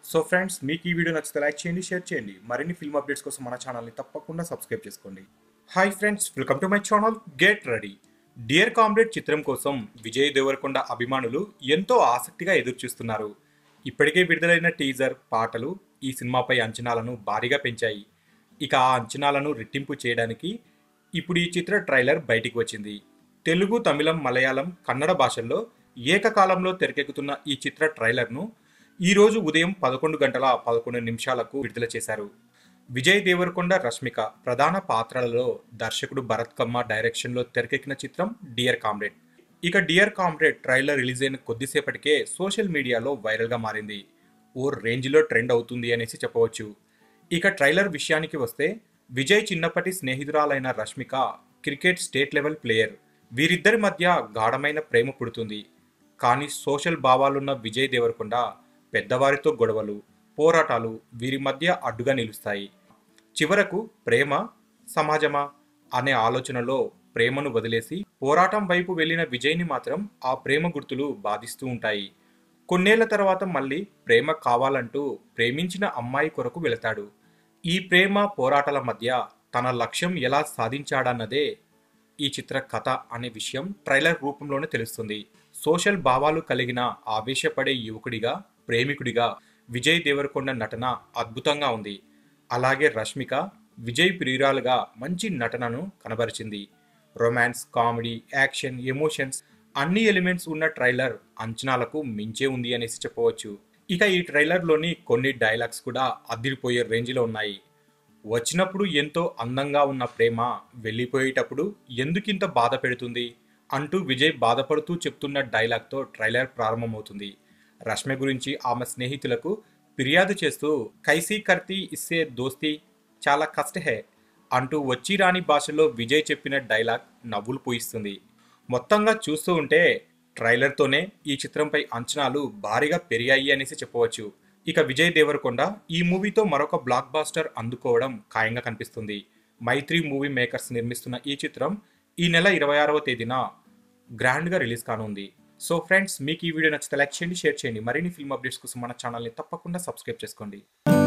so friends మీకు ఈ video నచ్చితే లైక్ చేయండి షేర్ చేయండి మరిన్ని ఫిల్మ్ అప్డేట్స్ కోసం మన ఛానల్ని తప్పకుండా సబ్స్క్రైబ్ చేసుకోండి hi friends welcome to my channel get ready dear comrade చిత్రం కోసం విజయ్ దేవరకొండ అభిమానులు ఎంతో ఆసక్తిగా ఎదురుచూస్తున్నారు ఇప్పటికే విడుదలైన టీజర్ పాటలు ఈ సినిమాపై అంచనాలను భారీగా పెంచాయి ఇక ఆ అంచనాలను రెట్టింపు చేయడానికి ఇప్పుడు ఈ చిత్ర ట్రైలర్ బయటికి వచ్చింది తెలుగు తమిళం మలయాళం కన్నడ భాషల్లో ఏకకాలంలో తెరకెక్కుతున్న ఈ చిత్ర ట్రైలర్ను ఈ రోజు ఉదయం పదకొండు గంటల పదకొండు నిమిషాలకు విడుదల చేశారు విజయ్ దేవరకొండ రష్మిక ప్రధాన పాత్రలలో దర్శకుడు భరత్ కమ్మ డైరెక్షన్లో తెరకెక్కిన చిత్రం డియర్ కామ్రేడ్ ఇక డియర్ కామ్రేడ్ ట్రైలర్ రిలీజ్ అయిన కొద్దిసేపటికే సోషల్ మీడియాలో వైరల్గా మారింది ఓ రేంజ్లో ట్రెండ్ అవుతుంది అనేసి చెప్పవచ్చు ఇక ట్రైలర్ విషయానికి వస్తే విజయ్ చిన్నప్పటి స్నేహితురాలైన Rashmika cricket state level player వీరిద్దరి మధ్య గాఢమైన ప్రేమ పుడుతుంది కానీ సోషల్ భావాలున్న విజయ్ దేవరకొండ పెద్దవారితో గొడవలు పోరాటాలు వీరి మధ్య అడ్డుగా నిలుస్తాయి చివరకు ప్రేమ సమాజమా అనే ఆలోచనలో ప్రేమను వదిలేసి పోరాటం వైపు వెళ్ళిన విజయ్ని మాత్రం ఆ ప్రేమ గుర్తులు బాధిస్తూ ఉంటాయి కొన్నేళ్ల తర్వాత మళ్ళీ ప్రేమ కావాలంటూ ప్రేమించిన అమ్మాయి కొరకు వెళతాడు ఈ ప్రేమ పోరాటాల మధ్య తన లక్ష్యం ఎలా సాధించాడన్నదే ఈ చిత్ర కథ అనే విషయం ట్రైలర్ రూపంలోనే తెలుస్తుంది సోషల్ భావాలు కలిగిన ఆవేశపడే యువకుడిగా ప్రేమికుడిగా విజయ్ దేవరకొండ నటన అద్భుతంగా ఉంది అలాగే రష్మిక విజయ్ ప్రియురాలుగా మంచి నటనను కనబరిచింది రొమాన్స్ కామెడీ యాక్షన్ ఎమోషన్స్ అన్ని ఎలిమెంట్స్ ఉన్న ట్రైలర్ అంచనాలకు మించే ఉంది అనేసి చెప్పవచ్చు ఇక ఈ ట్రైలర్లోని కొన్ని డైలాగ్స్ కూడా అదిరిపోయే రేంజ్లో ఉన్నాయి వచ్చినప్పుడు ఎంతో అందంగా ఉన్న ప్రేమ వెళ్ళిపోయేటప్పుడు ఎందుకింత బాధ పెడుతుంది అంటూ విజయ్ బాధపడుతూ చెప్తున్న డైలాగ్తో ట్రైలర్ ప్రారంభమవుతుంది రష్మి గురించి ఆమె స్నేహితులకు ఫిర్యాదు చేస్తూ కైసీ కర్తీ ఇస్సే దోస్తీ చాలా కష్ట హే అంటూ వచ్చి రాని భాషలో విజయ్ చెప్పిన డైలాగ్ నవ్వులు పూయిస్తుంది మొత్తంగా చూస్తూ ఉంటే ట్రైలర్తోనే ఈ చిత్రంపై అంచనాలు భారీగా పెరిగాయి అనేసి చెప్పవచ్చు ఇక విజయ్ దేవరకొండ ఈ మూవీతో మరొక బ్లాక్ బాస్టర్ అందుకోవడం ఖాయంగా కనిపిస్తుంది మైత్రి మూవీ మేకర్స్ నిర్మిస్తున్న ఈ చిత్రం ఈ నెల ఇరవై ఆరవ తేదీన గ్రాండ్గా రిలీజ్ కానుంది సో ఫ్రెండ్స్ మీకు ఈ వీడియో నచ్చితే లైక్ చేయండి షేర్ చేయండి మరిన్ని ఫిల్మ్ అప్డేట్స్ కోసం మన ఛానల్ని తప్పకుండా సబ్స్క్రైబ్ చేసుకోండి